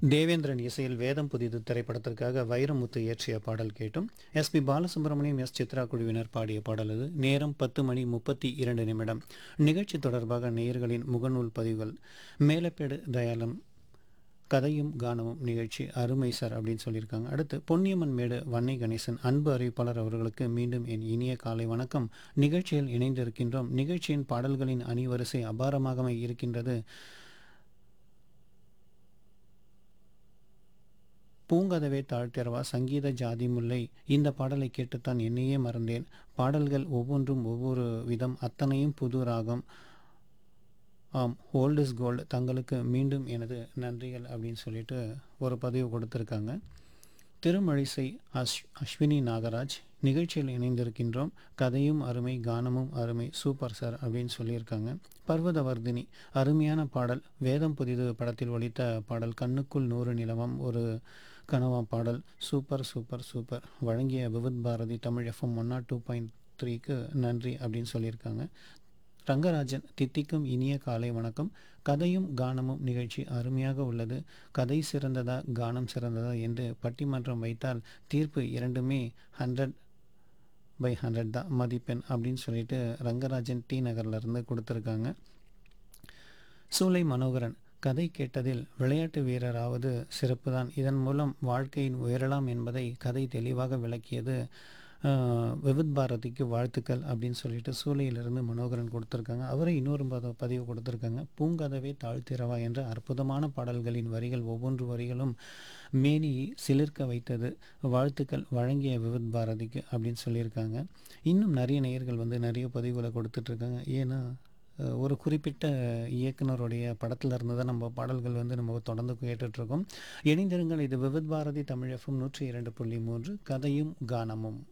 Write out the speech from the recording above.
தேவேந்திரன் இசையில் வேதம் புதிது திரைப்படத்திற்காக வைரமுத்து இயற்றிய பாடல் கேட்டும் எஸ்பி பாலசுப்ரமணியம் எஸ் சித்ரா குழுவினர் பாடிய பாடல் அது நேரம் பத்து மணி முப்பத்தி இரண்டு நிமிடம் நிகழ்ச்சி தொடர்பாக நேயர்களின் முகநூல் பதிவுகள் மேலப்பேடு தயாளம் கதையும் கானமும் நிகழ்ச்சி அருமை சார் அப்படின்னு சொல்லியிருக்காங்க அடுத்து பொன்னியம்மன் மேடு வன்னை கணேசன் அன்பு அறிவிப்பாளர் அவர்களுக்கு மீண்டும் என் இனிய காலை வணக்கம் நிகழ்ச்சியில் இணைந்திருக்கின்றோம் நிகழ்ச்சியின் பாடல்களின் அணிவரிசை அபாரமாக இருக்கின்றது பூங்கதவே தாழ்த்திரவா சங்கீத ஜாதி முல்லை இந்த பாடலை கேட்டுத்தான் என்னையே மறந்தேன் பாடல்கள் ஒவ்வொன்றும் ஒவ்வொரு விதம் அத்தனையும் புது ராகம் ஆம் ஓல்ட் இஸ் கோல்டு தங்களுக்கு மீண்டும் எனது நன்றிகள் அப்படின்னு சொல்லிட்டு ஒரு பதிவு கொடுத்துருக்காங்க திருமழிசை அஸ் அஸ்வினி நாகராஜ் நிகழ்ச்சியில் இணைந்திருக்கின்றோம் கதையும் அருமை கானமும் அருமை சூப்பர் சார் அப்படின்னு சொல்லியிருக்காங்க பர்வதவர்தினி அருமையான பாடல் வேதம் புதிது படத்தில் ஒலித்த பாடல் கண்ணுக்குள் நூறு நிலவம் ஒரு கனவா பாடல் சூப்பர் சூப்பர் சூப்பர் வழங்கிய Vividh Bharati Tamil FM one nought two point த்ரீக்கு நன்றி அப்படின்னு சொல்லியிருக்காங்க ரங்கராஜன் தித்திக்கும் இனிய காலை வணக்கம் கதையும் கானமும் நிகழ்ச்சி அருமையாக உள்ளது கதை சிறந்ததா கானம் சிறந்ததா என்று பட்டிமன்றம் வைத்தால் தீர்ப்பு இரண்டுமே ஹண்ட்ரட் பை ஹண்ட்ரட் தான் மதிப்பெண் அப்படின்னு சொல்லிட்டு ரங்கராஜன் டி நகர்லேருந்து கொடுத்துருக்காங்க சூலை மனோகரன் கதை கேட்டதில் விளையாட்டு வீரராவது சிறப்புதான் இதன் மூலம் வாழ்க்கையின் உயரலாம் என்பதை கதை தெளிவாக விளக்கியது ஆஹ், விவித் பாரதிக்கு வாழ்த்துக்கள் அப்படின்னு சொல்லிட்டு சூளையிலிருந்து மனோகரன் கொடுத்துருக்காங்க அவரை இன்னொரு பத- பதிவு கொடுத்துருக்காங்க பூங்கதவே தாழ்த்திரவா என்ற அற்புதமான பாடல்களின் வரிகள் ஒவ்வொன்று வரிகளும் மேனியை சிலிர்க்க வைத்தது வாழ்த்துக்கள் வழங்கிய விவித் பாரதிக்கு அப்படின்னு சொல்லியிருக்காங்க இன்னும் நிறைய நேயர்கள் வந்து நிறைய பதிவுகளை கொடுத்துட்ருக்காங்க ஏன்னா அஹ், ஒரு குறிப்பிட்ட இயக்குனருடைய படத்துல இருந்து தான் நம்ம பாடல்கள் வந்து நம்ம தொடர்ந்து கேட்டுட்ருக்கோம் இணைந்திருங்கள் இது விவித் பாரதி தமிழ் எஃப்எம் நூற்றி இரண்டு புள்ளி மூன்று கதையும் கானமும்